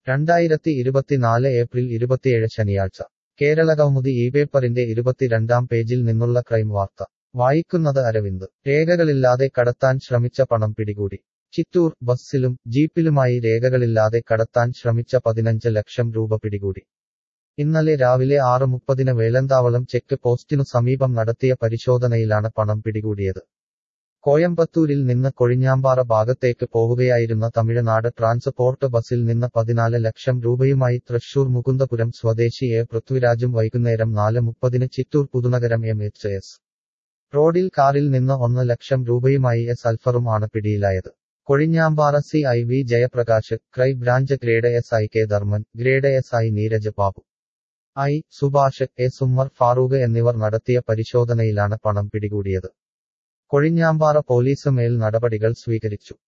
രണ്ടായിരത്തി ഇരുപത്തിനാല് ഏപ്രിൽ ഇരുപത്തിയേഴ് ശനിയാഴ്ച കേരള കൗമുദി ഈ പേപ്പറിന്റെ ഇരുപത്തിരണ്ടാം പേജിൽ നിന്നുള്ള ക്രൈം വാർത്ത വായിക്കുന്നത് അരവിന്ദ് രേഖകളില്ലാതെ കടത്താൻ ശ്രമിച്ച പണം പിടികൂടി ചിറ്റൂർ ബസ്സിലും ജീപ്പിലുമായി രേഖകളില്ലാതെ കടത്താൻ ശ്രമിച്ച പതിനഞ്ച് ലക്ഷം രൂപ പിടികൂടി ഇന്നലെ രാവിലെ ആറ് മുപ്പതിന് വേലന്താവളം ചെക്ക് പോസ്റ്റിനു സമീപം നടത്തിയ പരിശോധനയിലാണ് പണം പിടികൂടിയത് കോയമ്പത്തൂരിൽ നിന്ന് കൊഴിഞ്ഞാമ്പാറ ഭാഗത്തേക്ക് പോവുകയായിരുന്ന തമിഴ്നാട് ട്രാൻസ്പോർട്ട് ബസ്സിൽ നിന്ന് പതിനാല് ലക്ഷം രൂപയുമായി തൃശൂർ മുകുന്ദപുരം സ്വദേശി എ പൃഥ്വിരാജും വൈകുന്നേരം നാല് മുപ്പതിന് Chittur Puthunagaram M H S റോഡിൽ കാറിൽ നിന്ന് ഒന്ന് ലക്ഷം രൂപയുമായി എസ് അൽഫറും ആണ് പിടിയിലായത് Kozhinjampara C I V Jayaprakash crime branch grade S I K Dharman grade S I Neeraj Babu I Subhash S Ummer Farooq എന്നിവർ നടത്തിയ പരിശോധനയിലാണ് പണം പിടികൂടിയത് കൊഴിഞ്ഞാമ്പാറ പോലീസ് മേൽ നടപടികൾ സ്വീകരിച്ചു